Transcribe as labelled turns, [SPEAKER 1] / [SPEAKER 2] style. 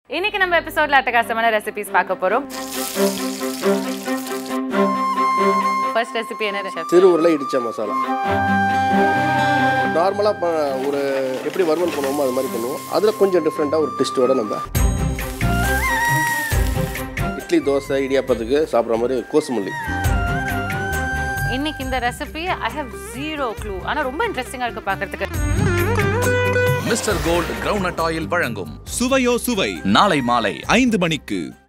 [SPEAKER 1] இன்னைக்கு நம்ம எபிசோட்ல அட்டகாசமான ரெசிபிஸ் பார்க்க போறோம் ஃபர்ஸ்ட் ரெசிபி என்ன ஷெஃப்
[SPEAKER 2] சிறு உருளை இடிச்ச மசாலா நார்மலாக ஒரு எப்படி வறுவல் பண்ணுவோமோ அது மாதிரி பண்ணுவோம் அதில் கொஞ்சம் டிஃப்ரெண்ட்டாக ஒரு டிஸ்ட்டோட நம்ம இட்லி தோசை இடியாப்பத்துக்கு சாப்பிட்ற மாதிரி கோசுமல்லி
[SPEAKER 1] இன்னைக்கு இந்த recipe I have zero clue ஆனா ரொம்ப இன்ட்ரெஸ்டிங்கா இருக்கு பார்க்கிறதுக்கு
[SPEAKER 3] மிஸ்டர் கோல்ட் கிரவுண்ட் ஆயில் வழங்கும்
[SPEAKER 4] சுவையோ சுவை
[SPEAKER 3] நாளை மாலை
[SPEAKER 4] ஐந்து மணிக்கு